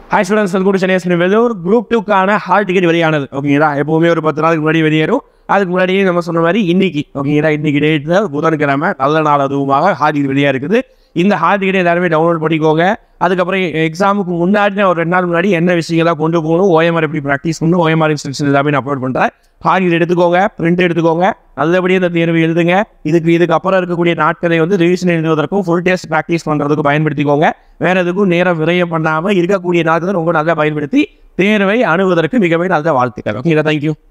hi students welcome to Chennai வெளியே ஒரு group டூக்கான hall ticket வெளியானது ஓகேங்களா எப்போவுமே ஒரு பத்து நாளுக்கு முன்னாடி வெளியேறும் அதுக்கு முன்னாடியே நம்ம சொன்ன மாதிரி இன்னைக்கு ஓகேங்களா இன்னைக்கு டேட் புதன்கிழமை நல்ல நாள் அதுவுமாக ஹால் டிக்கெட் வெளியாக இருக்குது இந்த ஹால் டிக்கெட் எல்லாருமே டவுன்லோட் பண்ணிக்கோங்க அதுக்கப்புறம் எக்ஸாமுக்கு முன்னாடி நான் ஒரு ரெண்டு நாள் முன்னாடி என்ன விஷயங்கள்லாம் கொண்டு போகணும் ஓஎம்ஆர் எப்படி ப்ராக்டிஸ் பண்ணணும் ஓஎம்ஆர் இன்ஸ்ட்ரக்ஷன் எல்லாமே நான் அப்லோட் பண்ணுறேன் ஹால் டிக்கெட் எடுத்துக்கோங்க பிரிண்ட் எடுத்துக்கோங்க நல்லபடியாக இந்த தேர்வு எழுதுங்க இதுக்கு இதுக்கு அப்புறம் இருக்கக்கூடிய நாட்களை வந்து ரிவிஷன் எழுதுவதற்கும் ஃபுல் டெஸ்ட் ப்ராக்டிஸ் பண்ணுறதுக்கும் பயன்படுத்திக்கோங்க வேற எதுக்கும் நேரம் விரயம் பண்ணாமல் இருக்கக்கூடிய நாட்களை ரொம்ப நல்லா பயன்படுத்தி தேர்வை அணுவதற்கு மிகவும் நல்ல வாழ்த்துக்கள் ஓகே தேங்க்யூ